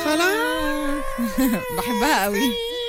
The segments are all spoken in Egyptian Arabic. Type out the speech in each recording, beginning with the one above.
بحبها قوي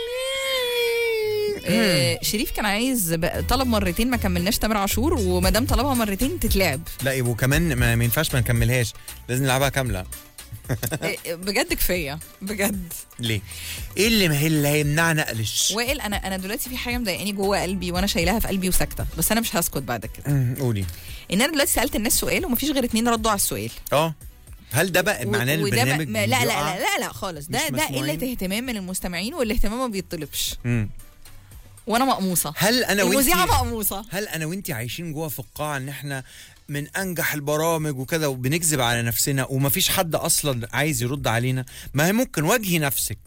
آه، شريف كان عايز ب- طلب مرتين ما كملناش تامر عاشور ومدام طلبها مرتين تتلعب لا وكمان ما, ما ينفعش ما نكملهاش لازم نلعبها كامله آه، بجد كفايه بجد ليه ايه اللي ما هي اللي هيمنعنا اقلش وائل انا انا دلوقتي في حاجه مضايقاني جوه قلبي وانا شايلاها في قلبي وساكته بس انا مش هسكت بعد كده مم، قولي ان انا دلوقتي سالت الناس سؤال ومفيش غير اتنين ردوا على السؤال اه هل ده بقى و- معناه ان وده البرنامج ما- لا لا بيقع؟ لا لا لا خالص ده مش ده مسموعين؟ قله اهتمام من المستمعين والاهتمام ما بيطلبش مم. وانا مقموصه هل انا المذيعه وانتي مقموصه هل انا وانتي عايشين جوه في القاعه ان احنا من انجح البرامج وكده وبنكذب على نفسنا ومفيش حد اصلا عايز يرد علينا ما هي ممكن واجهي نفسك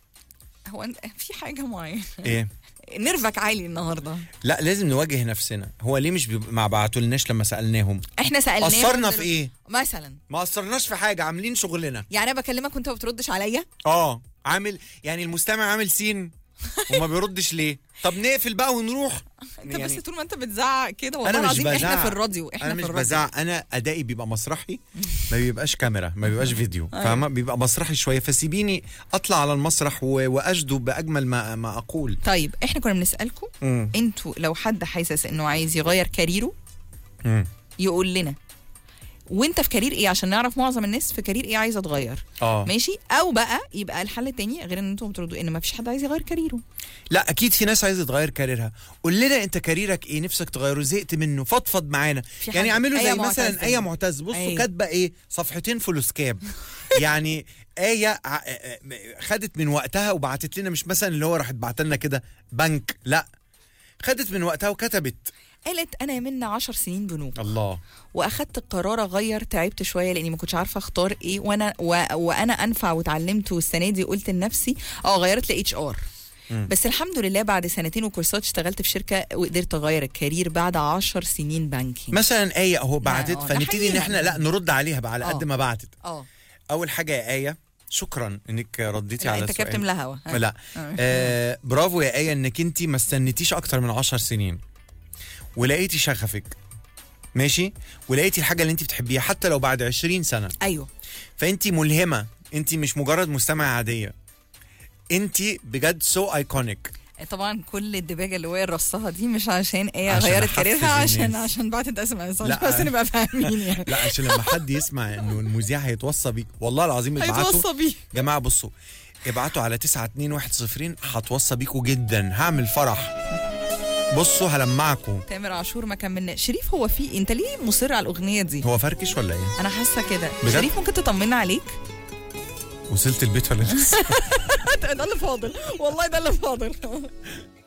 هو أنت- في حاجه معينه ايه نرفك عالي النهارده لا لازم نواجه نفسنا هو ليه مش بيب- ما بعتولناش لما سالناهم احنا سالناهم قصرنا دل- في ايه مثلا ما قصرناش في حاجه عاملين شغلنا يعني انا بكلمك وانت ما بتردش عليا اه عامل يعني المستمع عامل سين وما بيردش ليه طب نقفل بقى ونروح انت بس طول ما انت بتزعق كده والله انا مش العظيم احنا بزعق في الراديو احنا انا في مش الراديو بزعق انا ادائي بيبقى مسرحي ما بيبقاش كاميرا ما بيبقاش فيديو أيوة. فاهمه بيبقى مسرحي شويه فسيبيني اطلع على المسرح و- واجدو باجمل ما ما اقول طيب احنا كنا بنسالكم مم. انتوا لو حد حاسس انه عايز يغير كاريره مم. يقول لنا وانت في كارير ايه عشان نعرف معظم الناس في كارير ايه عايزه تغير اه ماشي او بقى يبقى الحل التاني غير ان انتم بتردوا ان ما فيش حد عايز يغير كاريره لا اكيد في ناس عايزه تغير كاريرها قول لنا انت كاريرك ايه نفسك تغيره زهقت منه فضفض معانا في يعني حد- اعملوا آية زي معتز مثلا ايه دايما. معتز بصوا أيوة. كاتبه ايه صفحتين فلوسكاب يعني ايه ع- خدت من وقتها وبعتت لنا مش مثلا اللي هو راحت بعت لنا كده بنك لا خدت من وقتها وكتبت قالت انا من عشر سنين بنوك الله واخدت القرار اغير تعبت شويه لاني ما كنتش عارفه اختار ايه وانا و... وانا انفع واتعلمت والسنه دي قلت لنفسي اه غيرت لاتش ار بس الحمد لله بعد سنتين وكورسات اشتغلت في شركه وقدرت اغير الكارير بعد عشر سنين بانكينج مثلا ايه اهو بعتت آه، فنبتدي ان نحييها. احنا لا نرد عليها بقى على آه. قد ما بعتت اه اول حاجه يا ايه شكرا انك رديتي لا على انت السؤال كابتن لهوى ها. لا آه. آه برافو يا ايه انك انت ما استنيتيش اكتر من عشر سنين ولقيتي شغفك ماشي ولقيتي الحاجه اللي انت بتحبيها حتى لو بعد 20 سنه ايوه فانت ملهمه انت مش مجرد مستمعه عاديه انت بجد سو ايكونيك طبعا كل الدباجه اللي وائل رصها دي مش عشان ايه عشان غيرت أحفز كاريرها عشان الناس. عشان بعتت اس ام اس لا. بس نبقى فاهمين يعني لا عشان لما حد يسمع انه المذيع هيتوصى بيك والله العظيم ابعتوا هيتوصى بيه جماعه بصوا ابعتوا على 92110 هتوصى بيكوا جدا هعمل فرح بصوا هلمعكم تامر عاشور ما كملنا شريف هو في انت ليه مصر على الاغنيه دي هو فركش ولا ايه انا حاسه كده بجد؟ شريف ممكن تطمنا عليك وصلت البيت ولا لسه ده اللي فاضل والله ده اللي فاضل